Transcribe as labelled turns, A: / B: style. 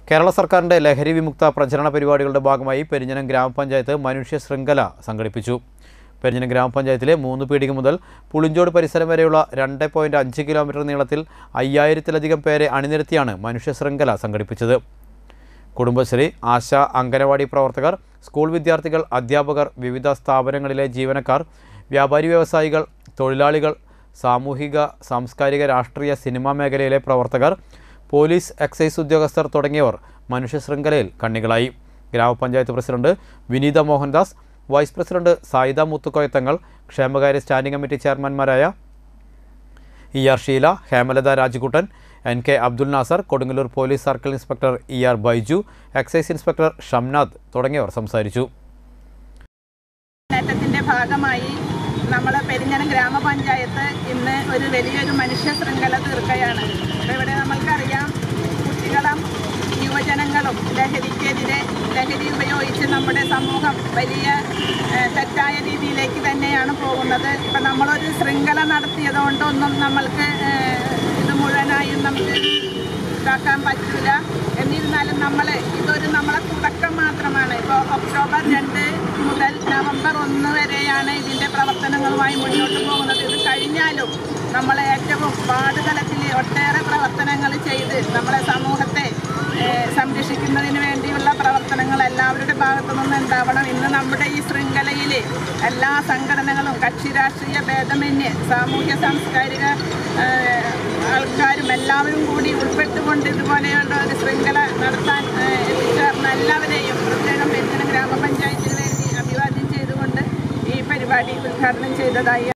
A: കേരള സർക്കാരിൻ്റെ ലഹരി വിമുക്ത പ്രചരണ പരിപാടികളുടെ ഭാഗമായി പെരിഞ്ഞനം ഗ്രാമപഞ്ചായത്ത് മനുഷ്യ ശൃംഖല സംഘടിപ്പിച്ചു പെരിഞ്ഞനം ഗ്രാമപഞ്ചായത്തിലെ മൂന്ന് പീടിക മുതൽ പുളിഞ്ചോട് പരിസരം വരെയുള്ള രണ്ട് പോയിൻറ്റ് അഞ്ച് കിലോമീറ്റർ നീളത്തിൽ അയ്യായിരത്തിലധികം പേരെ അണിനിരത്തിയാണ് മനുഷ്യ ശൃംഖല സംഘടിപ്പിച്ചത് കുടുംബശ്രീ ആശ അംഗനവാടി പ്രവർത്തകർ സ്കൂൾ വിദ്യാർത്ഥികൾ അധ്യാപകർ വിവിധ സ്ഥാപനങ്ങളിലെ ജീവനക്കാർ വ്യാപാരി വ്യവസായികൾ തൊഴിലാളികൾ സാമൂഹിക സാംസ്കാരിക രാഷ്ട്രീയ സിനിമാ മേഖലയിലെ പ്രവർത്തകർ പോലീസ് എക്സൈസ് ഉദ്യോഗസ്ഥർ തുടങ്ങിയവർ മനുഷ്യ ശൃംഖലയിൽ കണ്ണികളായി ഗ്രാമപഞ്ചായത്ത് president Vineetha Mohandas vice president Sayida Muthukoya Thangal ക്ഷേമകാര്യ സ്റ്റാൻഡിംഗ് കമ്മിറ്റി ചെയർമാൻമാരായ E R Sheela Hemalatha Rajukuttan N K Abdul Nasar Kodungallur police circle inspector E R Baiju excise inspector Shamnath തുടങ്ങിയവർ സംസാരിച്ചു
B: നേട്ടത്തിന്റെ ഭാഗമായി നമ്മൾ പെരിഞ്ഞനം ഗ്രാമപഞ്ചായത്ത് ഇന്ന് ഒരു വലിയൊരു മനുഷ്യ ശൃംഖല തീർക്കുകയാണ് അപ്പോൾ ഇവിടെ നമ്മൾക്കറിയാം കുട്ടികളും യുവജനങ്ങളും ലഹരിക്കെതിരെ ലഹരി ഉപയോഗിച്ച് നമ്മുടെ സമൂഹം വലിയ ഏഹ്, തെറ്റായ രീതിയിലേക്ക് തന്നെയാണ് പോകുന്നത് ഇപ്പം നമ്മളൊരു ശൃംഖല നടത്തിയതുകൊണ്ടൊന്നും നമ്മൾക്ക് ഏഹ്, ഇത് മുഴുവനായും നമുക്ക് ഇതാക്കാൻ പറ്റില്ല എന്നിരുന്നാലും നമ്മൾ ഇതൊരു നമ്മളെ തുടക്കം മാത്രമാണ് ഇപ്പോൾ ഒക്ടോബർ രണ്ട് മുതൽ നവംബർ ഒന്ന് വരെയാണ് ഇതിൻ്റെ പ്രവർത്തനങ്ങളുമായി മുന്നോട്ട് പോകുന്നത് ഇത് കഴിഞ്ഞാലും നമ്മൾ ഏറ്റവും വാർഡ് തലത്തിൽ ഒട്ടേറെ പ്രവർത്തനങ്ങൾ ചെയ്ത് നമ്മളെ സമൂഹത്തെ ഏഹ്, സംരക്ഷിക്കുന്നതിന് വേണ്ടിയുള്ള പ്രവർത്തനങ്ങൾ എല്ലാവരുടെ ഭാഗത്തു നിന്ന് ഉണ്ടാവണം ഇന്ന് നമ്മുടെ ഈ ശൃംഖലയിൽ എല്ലാ സംഘടനകളും കക്ഷി രാഷ്ട്രീയ ഭേദമന്യേ സാമൂഹ്യ സാംസ്കാരിക ഏഹ്, ആൾക്കാരും എല്ലാവരും കൂടി ഉൾപ്പെട്ടുകൊണ്ട് ഇതുപോലെയുള്ള ഒരു ശൃംഖല നടത്താൻ ഏഹ്, എത്തിച്ചേർന്ന എല്ലാവരെയും പ്രത്യേകം പെരിഞ്ഞനം ഗ്രാമപഞ്ചായത്തിന് വേണ്ടി അഭിവാദ്യം ചെയ്തുകൊണ്ട് ഈ പരിപാടി ഉദ്ഘാടനം ചെയ്തതായി